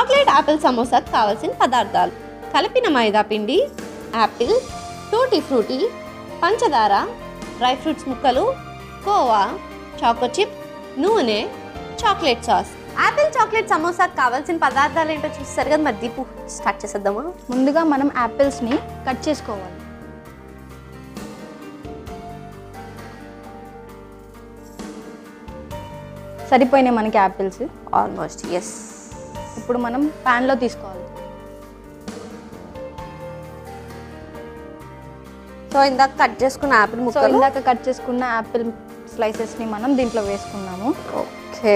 Chocolate Apple సమోసాకు కావాల్సిన పదార్థాలు కలిపిన మైదా పిండి యాపిల్ టూటీ ఫ్రూటీ పంచదార డ్రై ఫ్రూట్స్ ముక్కలు కోవా చాకో చిప్ నూనె చాక్లెట్ సాస్ యాపిల్ చాక్లెట్ సమోసాకు కావాల్సిన పదార్థాలు ఏంటో చూస్తారు కదా మరి దీపు స్టార్ట్ చేసేద్దామా ముందుగా మనం యాపిల్స్ని కట్ చేసుకోవాలి సరిపోయినాయి మనకి యాపిల్స్ ఆల్మోస్ట్ ఎస్ ఇప్పుడు మనం ప్యాన్లో తీసుకోవాలి సో ఇందాక కట్ చేసుకున్న యాపిల్ సో ముక్కలు ఇందాక కట్ చేసుకున్న యాపిల్ స్లైసెస్ని మనం దీంట్లో వేసుకున్నాము ఓకే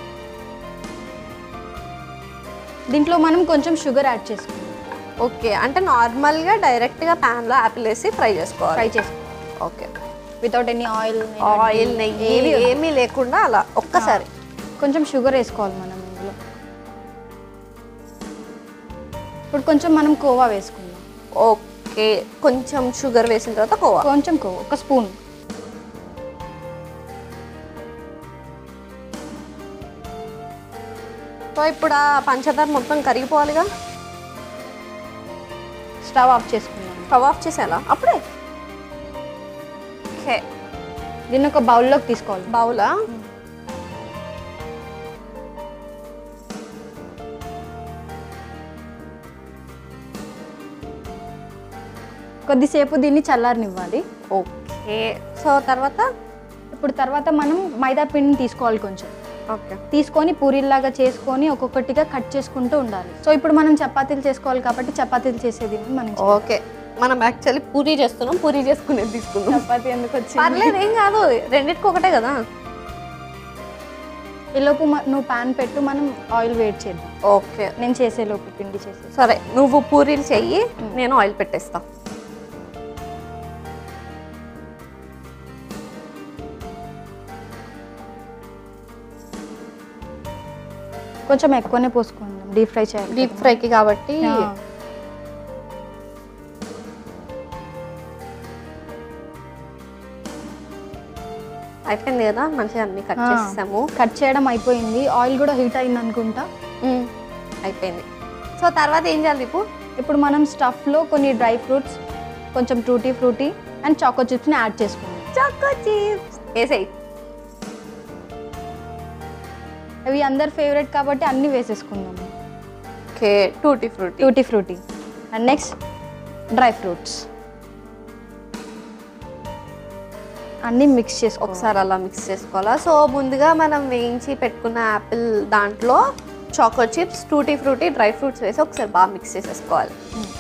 దీంట్లో మనం కొంచెం షుగర్ యాడ్ చేసుకున్నాం ఓకే అంటే నార్మల్గా డైరెక్ట్గా ప్యాన్లో యాపిల్ వేసి ఫ్రై చేసుకోవాలి ఫ్రై చేసుకోవాలి okay without any oil oil నెయ్యి ఏమీ లేకుండా అలా ఒక్కసారి కొంచెం షుగర్ వేసుకోవాలి మనం ఇందులో ఇప్పుడు కొంచెం మనం కోవా వేసుకుందాం ఓకే కొంచెం షుగర్ వేసిన తర్వాత కోవా కొంచెం కోవా ఒక స్పూన్ సో ఇప్పుడు ఆ పంచదార మొత్తం కరిగిపోవాలిగా స్టవ్ ఆఫ్ చేసుకుందాం స్టవ్ ఆఫ్ చేసేలా అప్పుడే ఓకే దీన్ని ఒక బౌల్లోకి తీసుకోవాలి బౌలా కొద్దిసేపు దీన్ని చల్లారనివ్వాలి ఓకే సో తర్వాత ఇప్పుడు తర్వాత మనం మైదా పిండిని తీసుకోవాలి కొంచెం ఓకే తీసుకొని పూరీల్లాగా చేసుకొని ఒక్కొక్కటిగా కట్ చేసుకుంటూ ఉండాలి సో ఇప్పుడు మనం చపాతీలు చేసుకోవాలి కాబట్టి చపాతీలు చేసేది మనం చేయాలి. ఓకే మనం యాక్చువల్లీ పూరీ చేస్తున్నాం పూరీ చేసుకునేది తీసుకుందాం చపాతీ ఎందుకు వచ్చింది పర్లేదు ఏం కాదు రెండింటికి ఒకటే కదా ఈలోపు మ- నువ్వు పాన్ పెట్టు మనం ఆయిల్ వేడి చేద్దాం ఓకే నేను చేసేలోపు పిండి చేసే సరే నువ్వు పూరీలు చెయ్యి నేను ఆయిల్ పెట్టేస్తా కొంచెం ఎక్కువనే పోసుకుందాం డీప్ ఫ్రై చేయాలి డీప్ ఫ్రైకి కాబట్టి ఆ. అయిపోయింది కదా మంచిగా అన్ని కట్ ఆ. చేసేసాము కట్ చేయడం అయిపోయింది ఆయిల్ కూడా హీట్ అయింది అనుకుంటా మ్మ్. అయిపోయింది సో తర్వాత ఏం చేయాలి దీపు ఇప్పుడు మనం స్టఫ్లో కొన్ని డ్రై ఫ్రూట్స్ కొంచెం టూటీ ఫ్రూటీ అండ్ చాకో చిప్స్ని యాడ్ చేసుకుందాం చాకో చిప్స్ వేసేయి అవి అందరి ఫేవరెట్ కాబట్టి అన్నీ వేసేసుకుందాం okay tutti frutti tutti frutti and next dry fruits అన్నీ మిక్స్ చేసుకో ఒకసారి అలా మిక్స్ చేసుకోవాలా సో ముందుగా మనం వేయించి పెట్టుకున్న యాపిల్ దాంట్లో choco chips tutti frutti dry fruits వేసి ఒకసారి బాగా మిక్స్ చేసేసుకోవాలి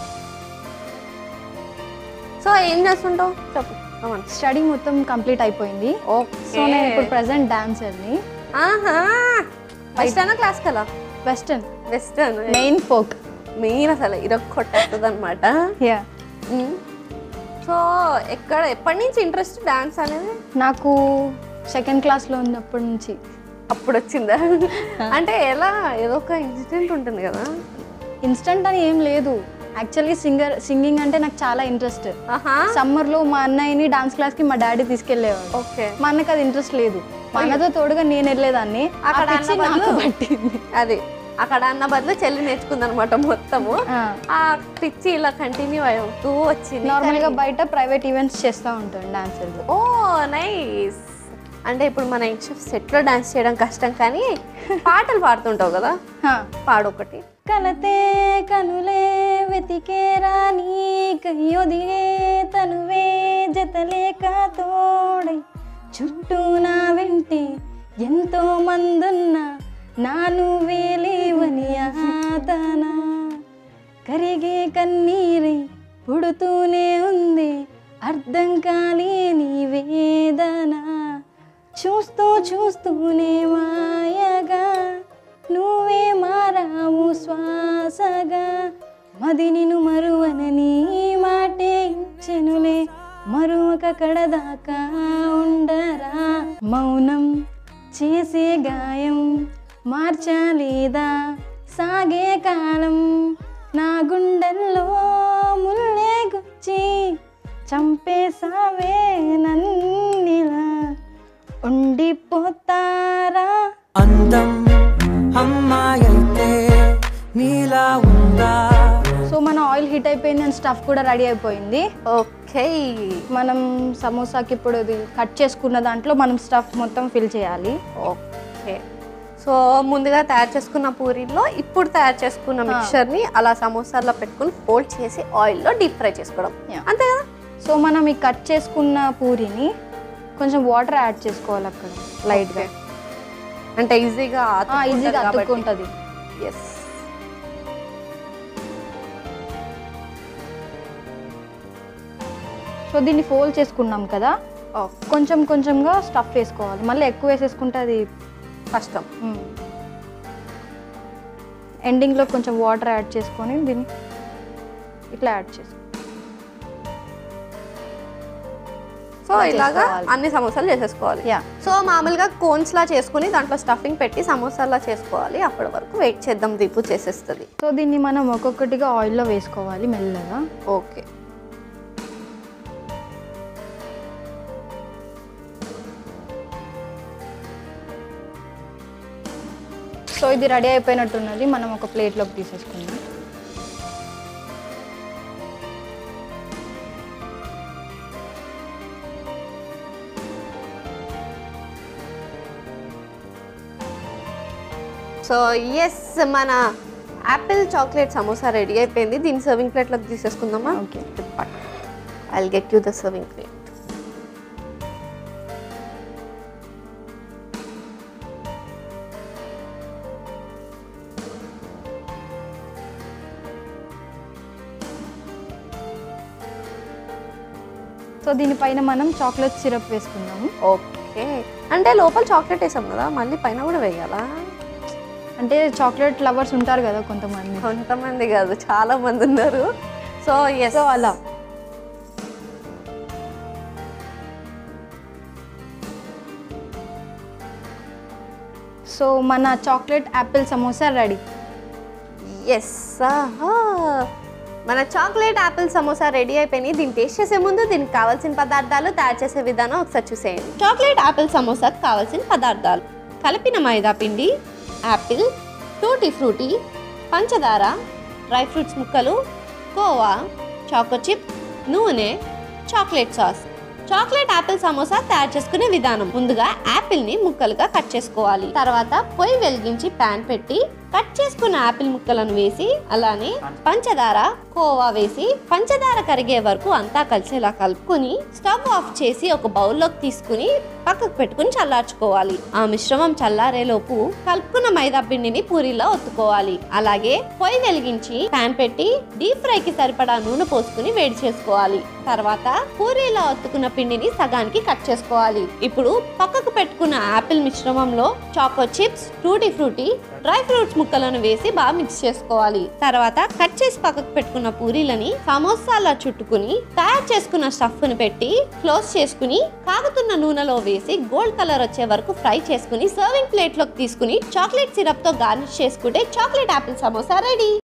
సో ఏం చేస్తుంటావు చెప్పు come on. స్టడీ మొత్తం కంప్లీట్ అయిపోయింది సో నేను ఇప్పుడు ప్రజెంట్ డాన్సర్ని ఆహా వెస్టర్న్ క్లాస్ కదా western western main folk main అసలు ఇరొక కొట్టేస్తుంది అనమాట యా సో ఎక్కడ ఎప్పటి నుంచి ఇంట్రెస్ట్ డాన్స్ అనేది నాకు సెకండ్ క్లాస్లో ఉన్నప్పటి నుంచి అప్పుడు వచ్చిందా అంటే ఎలా ఏదో ఒక ఇన్సిడెంట్ ఉంటుంది కదా ఇన్స్టంట్ అని ఏం లేదు యాక్చువల్లీ సింగర్ సింగింగ్ అంటే నాకు చాలా ఇంట్రెస్ట్ ఆహా సమ్మర్లో మా అన్నయ్యని డాన్స్ క్లాస్కి మా డాడీ తీసుకెళ్ళేవాడు ఓకే మా అన్నకి అది ఇంట్రెస్ట్ లేదు మా అన్నతో తోడుగా నేను వెళ్ళేదాన్ని ఆ అక్కడ పిచ్చి అన్న నాకు బదులు- పట్టింది అది అక్కడ అన్న బదులు చెల్లి నేర్చుకుంది అనమాట మొత్తము ఆ, ఆ పిచ్చి ఇలా కంటిన్యూ అవుతూ వచ్చింది నార్మల్గా బయట ప్రైవేట్ ఈవెంట్స్ చేస్తూ ఉంటాను డాన్సర్లు ఓ నైస్ అంటే ఇప్పుడు మన సెట్లో డాన్స్ చేయడం కష్టం కానీ పాటలు పాడుతుంటావు కదా పాడు ఒకటి కలతే కనులే వెతికే రాని కయ్యొదిగే తనువే జతలేక తోడై చుట్టూ నా వెంటే ఎంతో మందున్నా నాను వేలేవని ఆదన కరిగే కన్నీరై పుడుతూనే ఉంది అర్థం కాలేని వేదన చూస్తూ చూస్తూనే మాయగా నువ్వే మారావు శ్వాసగా మది నిన్ను మరువనని మాటే ఇచ్చెనులే మరొక కడదాకా ఉండరా మౌనం చేసే గాయం మార్చలేదా సాగే కాలం నా గుండెల్లో ముల్లే గుచ్చి చంపేసావే నన్నిలా ఉండిపోతారా అందం అమ్మాయైతే నీ స్టఫ్ కూడా రెడీ అయిపోయింది ఓకే మనం సమోసాకి ఇప్పుడు ఇది కట్ చేసుకున్న దాంట్లో మనం స్టఫ్ మొత్తం ఫిల్ చేయాలి ఓకే సో ముందుగా తయారు చేసుకున్న పూరీలో ఇప్పుడు తయారు చేసుకున్న మిక్చర్ని అలా సమోసాల్లో పెట్టుకుని ఫోల్డ్ చేసి ఆయిల్లో డీప్ ఫ్రై చేసుకోవడం Yeah. అంతే కదా సో మనం ఈ కట్ చేసుకున్న పూరిని కొంచెం వాటర్ యాడ్ చేసుకోవాలి అక్కడ లైట్గా అంటే ఈజీగా ఈజీగా అతుక్కుంటుంది ఎస్ సో దీన్ని ఫోల్డ్ చేసుకున్నాం కదా ఓకే కొంచెం కొంచెంగా స్టఫ్ వేసుకోవాలి మళ్ళీ ఎక్కువ వేసేసుకుంటే అది కష్టం ఎండింగ్లో కొంచెం వాటర్ యాడ్ చేసుకొని దీన్ని ఇట్లా యాడ్ చేసుకో సో ఇలా ఇలాగా చేసుకోవాలి. అన్ని సమోసాలు చేసేసుకోవాలి యా సో మామూలుగా కోన్స్ లా చేసుకుని దాంట్లో స్టఫింగ్ పెట్టి సమోసాలా చేసుకోవాలి అప్పటి వరకు వెయిట్ చేద్దాం దీపు చేసేస్తుంది సో దీన్ని మనం ఒక్కొక్కటిగా ఆయిల్లో వేసుకోవాలి మెల్లగా ఓకే సో ఇది రెడీ అయిపోయినట్టున్నది మనం ఒక ప్లేట్లోకి తీసేసుకుందాం సో ఎస్ మన యాపిల్ చాక్లెట్ సమోసా రెడీ అయిపోయింది దీన్ని సర్వింగ్ ప్లేట్లోకి తీసేసుకుందామా okay I get you the serving plate so దీనిపైన మనం చాక్లెట్ సిరప్ వేసుకుందాము ఓకే అంటే లోపల చాక్లెట్ వేసాం కదా మళ్ళీ పైన కూడా వేయాలా అంటే చాక్లెట్ లవర్స్ ఉంటారు కదా కొంతమంది కొంతమంది కాదు చాలా మంది ఉన్నారు సో ఎస్ సో అలా సో మన chocolate apple samosa ready yes మన చాక్లెట్ యాపిల్ సమోసా రెడీ అయిపోయినాయి దీన్ని టేస్ట్ చేసే ముందు దీనికి కావాల్సిన పదార్థాలు తయారు చేసే విధానం ఒకసారి చూసేయండి చాక్లెట్ యాపిల్ సమోసాకి కావాల్సిన పదార్థాలు కలిపిన మైదా పిండి యాపిల్ టూటీ ఫ్రూటీ పంచదార డ్రై ఫ్రూట్స్ ముక్కలు కోవా చాకో చిప్ నూనె chocolate sauce chocolate apple samosa తయారు చేసుకునే విధానం ముందుగా యాపిల్ ని ముక్కలుగా కట్ చేసుకోవాలి తర్వాత పొయ్యి వెలిగించి పాన్ పెట్టి కట్ చేసుకున్న యాపిల్ ముక్కలను వేసి అలానే పంచదార కోవా వేసి పంచదార కరిగే వరకు అంతా కలిసేలా కలుపుకొని స్టవ్ ఆఫ్ చేసి ఒక బౌల్లోకి తీసుకుని పక్కకు పెట్టుకుని చల్లార్చుకోవాలి ఆ మిశ్రమం చల్లారేలోపు కలుపుకున్న మైదా పిండిని పూరీలో ఒత్తుకోవాలి అలాగే పొయ్యి వెలిగించి పాన్ పెట్టి డీప్ ఫ్రైకి సరిపడా నూనె పోసుకుని వేడి చేసుకోవాలి తర్వాత పూరీలో ఒత్తుకున్న పిండిని సగానికి కట్ చేసుకోవాలి ఇప్పుడు పక్కకు పెట్టుకున్న యాపిల్ మిశ్రమంలో choco chips tutti frutti dry fruits ముక్కలను వేసి బాగా మిక్స్ చేసుకోవాలి తర్వాత కట్ చేసి పక్కకు పెట్టుకున్న పూరీలని సమోసాలా చుట్టుకుని తయారు చేసుకున్న స్టఫ్ ని పెట్టి క్లోజ్ చేసుకుని కాగుతున్న నూనెలో వేసి గోల్డ్ కలర్ వచ్చే వరకు ఫ్రై చేసుకుని సర్వింగ్ ప్లేట్ లోకి తీసుకుని చాక్లెట్ సిరప్ తో గార్నిష్ చేసుకుంటే చాక్లెట్ యాపిల్ సమోసా రెడీ